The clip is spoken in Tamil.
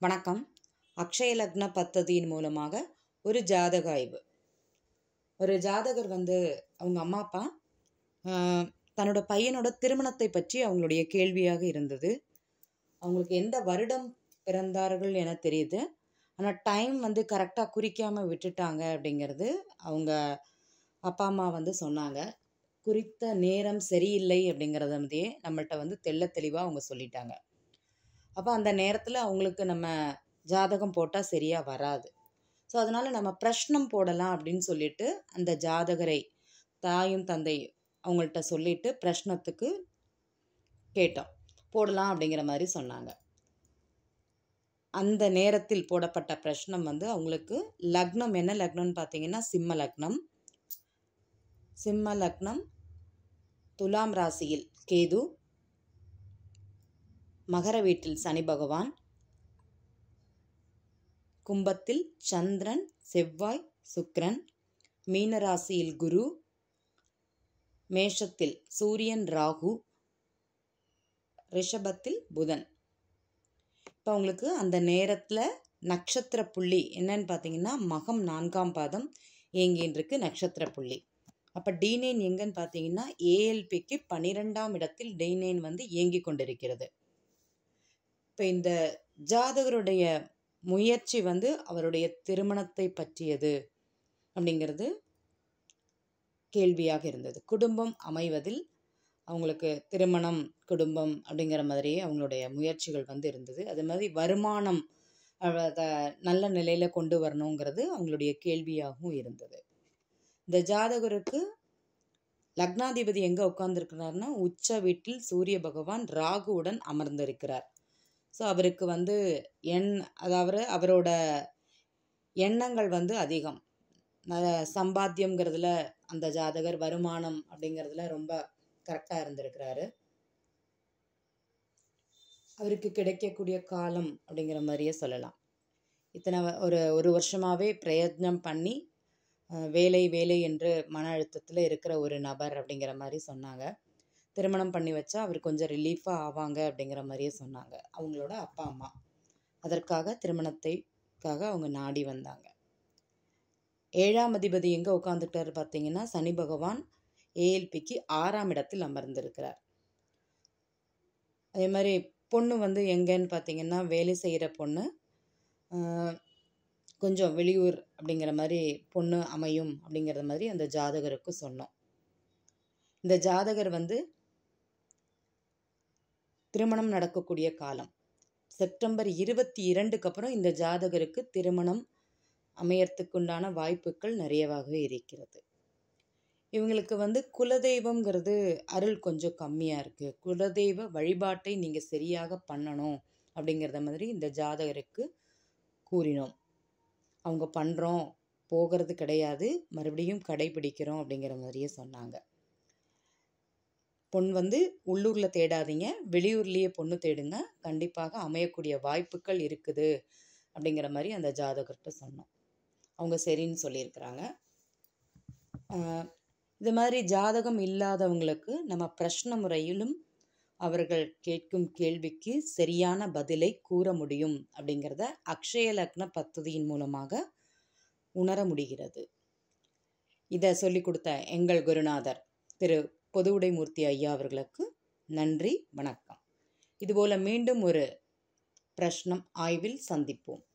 வணக்கம் அக்ஷய லக்ன பத்ததியின் மூலமாக ஒரு ஜாதக ஆய்வு ஒரு ஜாதகர் வந்து அவங்க அம்மா அப்பா ஆஹ், தன்னோட பையனோட திருமணத்தை பற்றி அவங்களுடைய கேள்வியாக இருந்தது அவங்களுக்கு எந்த வருடம் பிறந்தார்கள் என தெரியுது ஆனால் டைம் வந்து கரெக்டாக குறிக்காமல் விட்டுட்டாங்க அப்படிங்கிறது அவங்க அப்பா அம்மா வந்து சொன்னாங்க குறித்த நேரம் சரியில்லை அப்படிங்கிறத பற்றியே நம்மள்ட்ட வந்து தெள்ள தெளிவாக அவங்க சொல்லிட்டாங்க அப்போ அந்த நேரத்தில் அவங்களுக்கு நம்ம ஜாதகம் போட்டால் சரியாக வராது ஸோ அதனால் நம்ம பிரஷ்னம் போடலாம் அப்படின்னு சொல்லிட்டு அந்த ஜாதகரை தாயும் தந்தை அவங்கள்ட்ட சொல்லிட்டு பிரஷ்னத்துக்கு கேட்டோம் போடலாம் அப்படிங்கிற மாதிரி சொன்னாங்க அந்த நேரத்தில் போடப்பட்ட பிரஷ்னம் வந்து அவங்களுக்கு லக்னம் என்ன லக்னம்னு பார்த்தீங்கன்னா சிம்ம லக்னம் சிம்ம லக்னம் துலாம் ராசியில் கேது மகர வீட்டில் சனி பகவான் கும்பத்தில் சந்திரன் செவ்வாய் சுக்கிரன் மீன ராசியில் குரு மேஷத்தில் சூரியன் ராகு ரிஷபத்தில் புதன் இப்போ உங்களுக்கு அந்த நேரத்தில் நட்சத்திர புள்ளி என்னன்னு பார்த்தீங்கன்னா மகம் நான்காம் பாதம் இயங்கின்னு இருக்கு நட்சத்திர புள்ளி அப்போ டி நைன் எங்கன்னு பார்த்தீங்கன்னா ஏஎல்பிக்கு பன்னிரெண்டாம் இடத்தில் டி நைன் வந்து இயங்கி கொண்டிருக்கிறது இப்போ இந்த ஜாதகருடைய முயற்சி வந்து அவருடைய திருமணத்தை பற்றியது அப்படிங்கிறது கேள்வியாக இருந்தது குடும்பம் அமைவதில் அவங்களுக்கு திருமணம் குடும்பம் அப்படிங்கிற மாதிரியே அவங்களுடைய முயற்சிகள் வந்து இருந்தது அது மாதிரி வருமானம் அதை நல்ல நிலையில் கொண்டு வரணுங்கிறது அவங்களுடைய கேள்வியாகவும் இருந்தது இந்த ஜாதகருக்கு லக்னாதிபதி எங்கே உட்கார்ந்துருக்கிறாருன்னா உச்ச வீட்டில் சூரிய பகவான் ராகுவுடன் அமர்ந்திருக்கிறார் ஸோ அவருக்கு வந்து எண் அதாவது அவரோட எண்ணங்கள் வந்து அதிகம் ந- சம்பாத்தியம்ங்கிறதுல அந்த ஜாதகர் வருமானம் அப்படிங்கிறதுல ரொம்ப கரெக்டாக இருந்திருக்கிறாரு அவருக்கு கிடைக்கக்கூடிய காலம் அப்படிங்கிற மாதிரியே சொல்லலாம் இத்தனை வ- ஒரு ஒரு வருஷமாகவே பிரயத்னம் பண்ணி அஹ், வேலை வேலை என்று மன அழுத்தத்தில் இருக்கிற ஒரு நபர் அப்படிங்கிற மாதிரி சொன்னாங்க திருமணம் பண்ணி வச்சா அவர் கொஞ்சம் ரிலீஃபாக ஆவாங்க அப்படிங்கிற மாதிரியே சொன்னாங்க அவங்களோட அப்பா அம்மா அதற்காக திருமணத்தைக்காக அவங்க நாடி வந்தாங்க ஏழாம் அதிபதி எங்கே உட்காந்துட்டாரு பார்த்தீங்கன்னா சனி பகவான் ஏஎல்பிக்கு ஆறாம் இடத்தில் அமர்ந்திருக்கிறார் அதே மாதிரி பொண்ணு வந்து எங்கன்னு பார்த்தீங்கன்னா வேலை செய்கிற பொண்ணு ஆஹ், கொஞ்சம் வெளியூர் அப்படிங்கிற மாதிரி பொண்ணு அமையும் அப்படிங்கிற மாதிரி அந்த ஜாதகருக்கு சொன்னோம் இந்த ஜாதகர் வந்து திருமணம் நடக்கக்கூடிய காலம் செப்டம்பர் இருபத்தி இரண்டுக்கு அப்புறம் இந்த ஜாதகருக்கு திருமணம் அமையறதுக்குண்டான வாய்ப்புகள் நிறையவாகவே இருக்கிறது இவங்களுக்கு வந்து குலதெய்வம்ங்கிறது அருள் கொஞ்சம் கம்மியாக இருக்குது குலதெய்வ வழிபாட்டை நீங்கள் சரியாக பண்ணணும் அப்படிங்கிறத மாதிரி இந்த ஜாதகருக்கு கூறினோம் அவங்க பண்ணுறோம் போகிறது கிடையாது மறுபடியும் கடைபிடிக்கிறோம் அப்படிங்கிற மாதிரியே சொன்னாங்க பொன் வந்து உள்ளூரில் தேடாதீங்க வெளியூர்லேயே பொண்ணு தேடுங்க கண்டிப்பாக அமையக்கூடிய வாய்ப்புகள் இருக்குது அப்படிங்கிற மாதிரி அந்த ஜாதகர்கிட்ட சொன்னோம் அவங்க சரின்னு சொல்லியிருக்கிறாங்க ஆஹ் இது மாதிரி ஜாதகம் இல்லாதவங்களுக்கு நம்ம பிரஷ்ன முறையிலும் அவர்கள் கேட்கும் கேள்விக்கு சரியான பதிலை கூற முடியும் அப்படிங்கிறத அக்ஷய லக்ன பத்ததியின் மூலமாக உணர முடிகிறது இதை சொல்லிக் கொடுத்த எங்கள் குருநாதர் திரு பொதுவுடைமூர்த்தி ஐயா அவர்களுக்கு நன்றி வணக்கம் இதுபோல மீண்டும் ஒரு பிரஷ்னம் ஆய்வில் சந்திப்போம்